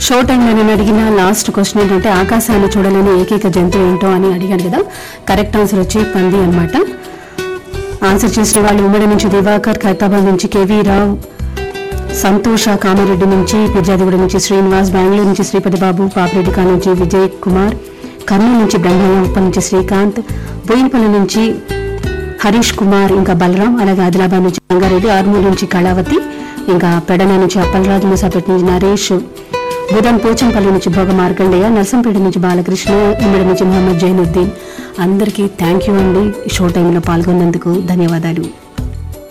show టైంలో నేను అడిగిన లాస్ట్ క్వశ్చన్ ఏంటంటే ఆకాశాన్ని చూడలేని ఏకైక జంతువు ఏంటో అని అడిగాను కదా కరెక్ట్ ఆన్సర్ వచ్చి పంది అన్నమాట ఆన్సర్ చేసిన వాళ్ళు ఉమ్మడి నుంచి దివాకర్ ఖైతాబాద్ నుంచి కేవీ రావు సంతోష కామారెడ్డి నుంచి పిర్జాదిగూడ నుంచి శ్రీనివాస్ బెంగళూరు నుంచి శ్రీపతి బాబు పాపిరెడ్డి కా నుంచి విజయ్ కుమార్ కర్నూలు నుంచి బ్రహ్మయ్యప్ప నుంచి శ్రీకాంత్ బోయినపల్లి నుంచి హరీష్ కుమార్ ఇంకా బలరాం అలాగే ఆదిలాబాద్ నుంచి రంగారెడ్డి ఆర్మూర్ నుంచి కళావతి ఇంకా పెడన నుంచి అప్పలరాజు మూసాపేట నుంచి నరేష్ బుధన్ పోచంపల్లి నుంచి భోగ మార్కండేయ నర్సంపేట నుంచి బాలకృష్ణ ఇమ్మడి నుంచి మహమ్మద్ జైనుద్దీన్ అందరికీ థ్యాంక్ యూ అండి ఈ షో టైంలో పాల్గొన్నందుకు ధన్యవాదాలు